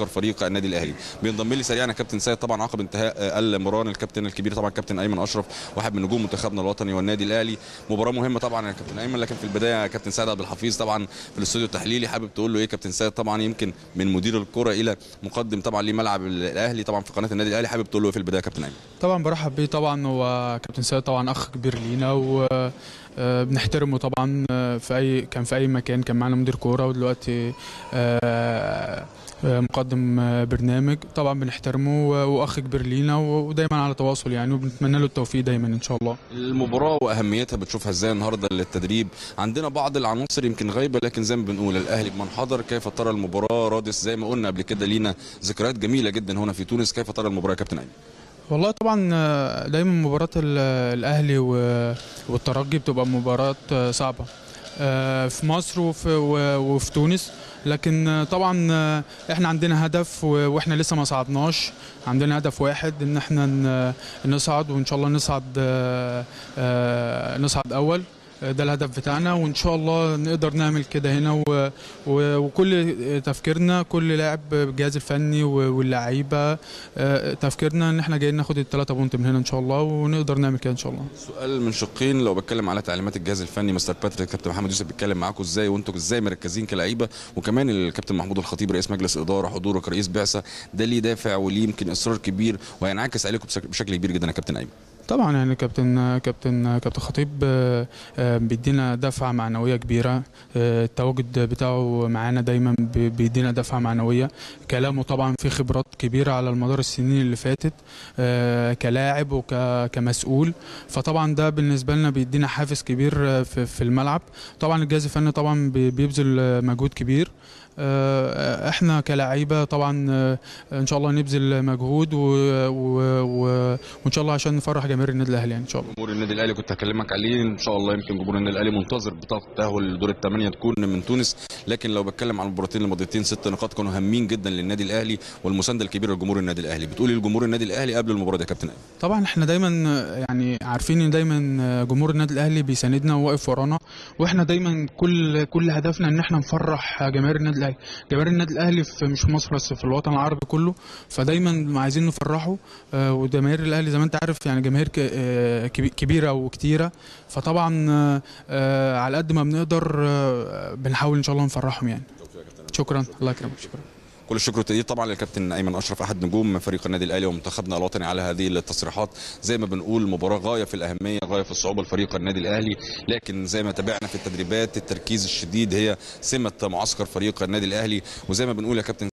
معسكر فريق النادي الاهلي بينضم لي سريعا يا كابتن سيد طبعا عقب انتهاء المران الكابتن الكبير طبعا كابتن ايمن اشرف واحد من نجوم منتخبنا الوطني والنادي الاهلي مباراه مهمه طبعا يا كابتن ايمن لكن في البدايه كابتن سيد عبد الحفيظ طبعا في الاستوديو التحليلي حابب تقول له ايه كابتن سيد طبعا يمكن من مدير الكره الى مقدم طبعا لملعب الاهلي طبعا في قناه النادي الاهلي حابب تقول له ايه في البدايه يا كابتن ايمن طبعا برحب بيه طبعا هو كابتن سيد طبعا اخ كبير لينا و آه، بنحترمه طبعا آه، في اي كان في اي مكان كان معانا مدير كوره ودلوقتي آه، آه، مقدم آه، برنامج طبعا بنحترمه و- واخ كبير لينا ودايما على تواصل يعني وبنتمنى له التوفيق دايما ان شاء الله المباراه واهميتها بتشوفها ازاي النهارده للتدريب عندنا بعض العناصر يمكن غايبه لكن زي ما بنقول الاهلي بمن حضر كيف ترى المباراه رادس زي ما قلنا قبل كده لينا ذكريات جميله جدا هنا في تونس كيف ترى المباراه يا كابتن ايمن والله طبعا آه، دايما مباراة ال- الأهلي و- والترجي بتبقى مباراة آه، صعبة آه، في مصر وفي, و- وفي تونس لكن آه، طبعا آه، احنا عندنا هدف و- واحنا لسه ما صعدناش عندنا هدف واحد ان احنا ن- نصعد وان شاء الله نصعد آه، آه، نصعد اول آه، ده الهدف بتاعنا وان شاء الله نقدر نعمل كده هنا و... و... وكل تفكيرنا كل لاعب بالجهاز الفني و- واللعيبه آه، تفكيرنا ان احنا جايين ناخد الثلاثه بونت من هنا ان شاء الله ونقدر نعمل كده ان شاء الله سؤال من شقين لو بتكلم على تعليمات الجهاز الفني مستر باتريك كابتن محمد يوسف بيتكلم معاكم ازاي وانتم ازاي مركزين كلعيبه وكمان الكابتن محمود الخطيب رئيس مجلس اداره حضوره كرئيس بعثه ده ليه دافع وليه يمكن اصرار كبير وهينعكس عليكم بشكل- بشكل كبير جدا يا كابتن ايمن طبعا يعني كابتن كابتن كابتن خطيب آه، آه، بيدينا دفعه معنويه كبيره آه، التواجد بتاعه معانا دايما بي- بيدينا دفعه معنويه كلامه طبعا فيه خبرات كبيره على المدار السنين اللي فاتت آه، كلاعب وكمسؤول فطبعا ده بالنسبه لنا بيدينا حافز كبير آه، في في الملعب طبعا الجهاز الفني طبعا بي- بيبذل آه، مجهود كبير آه، احنا كلاعيبه طبعا آه، ان شاء الله نبذل مجهود و... و... و... وان شاء الله عشان نفرح جماهير النادي الاهلي يعني ان شاء الله جمهور النادي الاهلي كنت هكلمك عليه ان شاء الله يمكن جمهور النادي الاهلي منتظر بطاقه التاهل لدور الثمانيه تكون من تونس لكن لو بتكلم عن المباراتين الماضيتين ست نقاط كانوا هامين جدا للنادي الاهلي والمسانده الكبيره لجمهور النادي الاهلي بتقولي لجمهور النادي الاهلي قبل المباراه دي يا كابتن ايمن طبعا احنا دايما يعني عارفين ان دايما جمهور النادي الاهلي بيساندنا وواقف ورانا واحنا دايما كل كل هدفنا ان احنا نفرح جماهير النادي الاهلي جماهير النادي الاهلي في مش في مصر بس في الوطن العربي كله فدايما عايزين نفرحه آه، وجماهير الاهلي زي ما انت عارف يعني جماهير ك- آه، كبي- كبيره وكتيره فطبعا آه، آه، على قد ما بنقدر آه، بنحاول ان شاء الله نفرحهم يعني شكرا الله يكرمك شكرا كل الشكر والتقدير طبعا للكابتن ايمن اشرف احد نجوم فريق النادي الاهلي ومنتخبنا الوطني على هذه التصريحات زي ما بنقول مباراه غايه في الاهميه غايه في الصعوبه لفريق النادي الاهلي لكن زي ما تابعنا في التدريبات التركيز الشديد هي سمه معسكر فريق النادي الاهلي وزي ما بنقول يا كابتن